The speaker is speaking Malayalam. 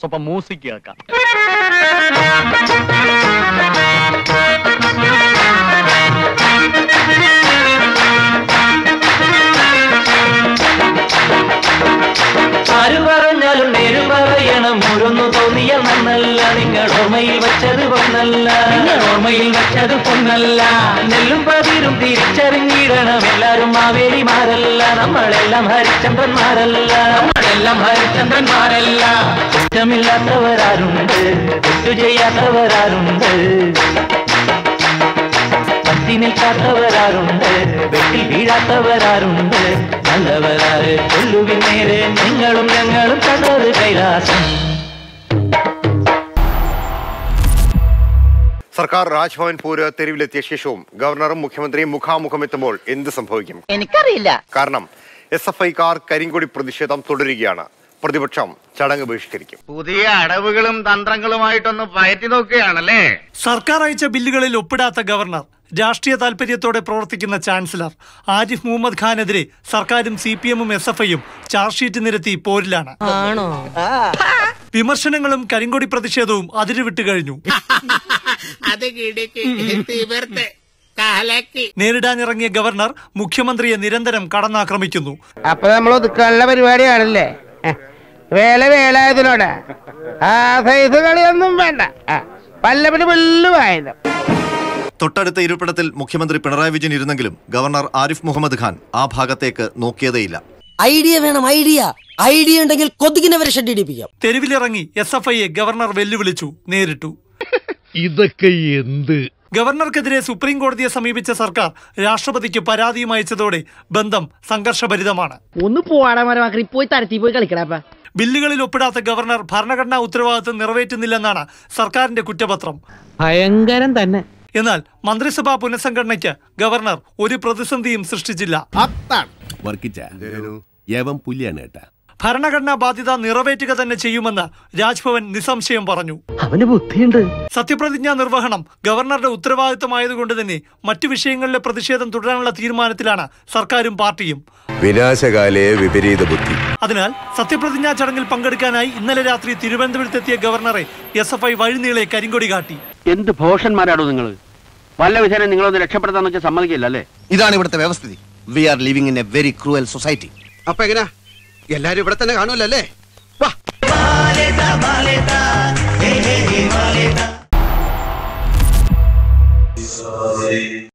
സ്വപ്പം മ്യൂസിക് കേൾക്കാം ആര് പറഞ്ഞാലും നേര് പറയണം ഓരോന്നു തോന്നിയ നന്നല്ല നിങ്ങൾ ഓർമ്മയിൽ വെച്ചത് പൊന്നല്ല നിങ്ങൾ ഓർമ്മയിൽ വെച്ചത് പൊന്നല്ല നെല്ലും പതിരും തിരിച്ചറിഞ്ഞിടണം എല്ലാരും മാവേലിമാരല്ല നമ്മളെല്ലാം ഹരിചന്ദ്രന്മാരല്ല നമ്മളെല്ലാം ഹരിചന്ദ്രന്മാരല്ല കുറ്റമില്ലാത്തവരാരുണ്ട് തെറ്റു ചെയ്യാത്തവരാരുണ്ട് പറ്റി നിൽക്കാത്തവരാരുണ്ട് വെട്ടിൽ വീഴാത്തവരാരുണ്ട് നല്ലവരാര് കൊല്ലുവിൻ നേരെ നിങ്ങളും ഞങ്ങളും കണ്ടത് കൈലാസം സർക്കാർ രാജ്ഭവൻ പൂര് തെരുവിലെത്തിയ ശേഷവും ഗവർണറും മുഖ്യമന്ത്രിയും മുഖാമുഖം എത്തുമ്പോൾ എന്ത് സംഭവിക്കും എനിക്കറിയില്ല കാരണം എസ് എഫ് ഐക്കാർ കരിങ്കൊടി പ്രതിഷേധം തുടരുകയാണ് പ്രതിപക്ഷം ചടങ്ങ് ബഹിഷ്കരിക്കും പുതിയ അടവുകളും തന്ത്രങ്ങളുമായിട്ടൊന്ന് പയറ്റി നോക്കുകയാണല്ലേ സർക്കാർ അയച്ച ബില്ലുകളിൽ ഒപ്പിടാത്ത ഗവർണർ രാഷ്ട്രീയ താൽപര്യത്തോടെ പ്രവർത്തിക്കുന്ന ചാൻസലർ ആരിഫ് മുഹമ്മദ് ഖാനെതിരെ സർക്കാരും സി പി എമ്മും എസ് എഫ് ഐയും ചാർജ് ഷീറ്റ് നിരത്തി പോരിലാണ് ആണോ വിമർശനങ്ങളും കരിങ്കൊടി പ്രതിഷേധവും അതിരുവിട്ട് കഴിഞ്ഞു അത് കിടക്ക് തീവർത്ത് കാലക്ക് നേരിടാനിറങ്ങിയ ഗവർണർ മുഖ്യമന്ത്രിയെ നിരന്തരം കടന്നാക്രമിക്കുന്നു അപ്പൊ നമ്മൾ ഒതുക്കാനുള്ള പരിപാടിയാണല്ലേ ഹെ. വേല വേലായതിനോടാ ആ സൈസ് കളിയൊന്നും വേണ്ട ആ, പല്ലപ്പിന് പുല്ലുമായത് തൊട്ടടുത്ത ഇരിപ്പിടത്തിൽ മുഖ്യമന്ത്രി പിണറായി വിജയൻ ഇരുന്നെങ്കിലും ഗവർണർ ആരിഫ് മുഹമ്മദ് ഖാൻ ആ ഭാഗത്തേക്ക് നോക്കിയതേയില്ല ഐഡിയ വേണം ഐഡിയ ഐഡിയ ഉണ്ടെങ്കിൽ കൊതുകിനെ വരെ ഷെഡ് ഇടിപ്പിക്കാം തെരുവിലിറങ്ങി എസ് എഫ് ഐയെ ഗവർണർ വെല്ലുവിളിച്ചു നേരിട്ടു ഇതൊക്കെ എന്ത് ഗവർണർക്കെതിരെ സുപ്രീം കോടതിയെ സമീപിച്ച സർക്കാർ രാഷ്ട്രപതിക്ക് പരാതിയും അയച്ചതോടെ ബന്ധം സംഘർഷഭരിതമാണ് ഒന്ന് പോവാടാ മരമാക്കി പോയി തരത്തി പോയി കളിക്കടാപ്പ ബില്ലുകളിൽ ഒപ്പിടാത്ത ഗവർണർ ഭരണഘടനാ ഉത്തരവാദിത്വം നിറവേറ്റുന്നില്ലെന്നാണ് സർക്കാരിന്റെ കുറ്റപത്രം ഭയങ്കരം തന്നെ എന്നാൽ മന്ത്രിസഭാ പുനഃസംഘടനയ്ക്ക് ഗവർണർ ഒരു പ്രതിസന്ധിയും സൃഷ്ടിച്ചില്ല വർക്കിച്ച യവൻ പുലിയാണ് കേട്ടാ ഭരണഘടനാ ബാധ്യത നിറവേറ്റുക തന്നെ ചെയ്യുമെന്ന് രാജ്ഭവൻ നിസ്സംശയം പറഞ്ഞു അവന് ബുദ്ധിയുണ്ട് സത്യപ്രതിജ്ഞാ നിർവഹണം ഗവർണറുടെ ഉത്തരവാദിത്തമായതുകൊണ്ട് തന്നെ മറ്റു വിഷയങ്ങളിലെ പ്രതിഷേധം തുടരാനുള്ള തീരുമാനത്തിലാണ് സർക്കാരും പാർട്ടിയും വിനാശകാലേ വിപരീത ബുദ്ധി അതിനാൽ സത്യപ്രതിജ്ഞാ ചടങ്ങിൽ പങ്കെടുക്കാനായി ഇന്നലെ രാത്രി തിരുവനന്തപുരത്തെത്തിയ ഗവർണറെ എസ് എഫ് ഐ വഴിനീളെ കരിങ്കൊടി കാട്ടി എന്ത് ഭോഷന്മാരാണോ നിങ്ങൾ വല്ല വിചാരം നിങ്ങളൊന്ന് രക്ഷപ്പെടുത്താന്ന് വെച്ചാൽ സമ്മതിക്കില്ല അല്ലേ ഇതാണ് ഇവിടുത്തെ വ്യവസ്ഥിതി we are living in a very cruel society അപ്പൊ എങ്ങനാ എല്ലാരും ഇവിടെ തന്നെ കാണുമല്ലോ അല്ലേ വാ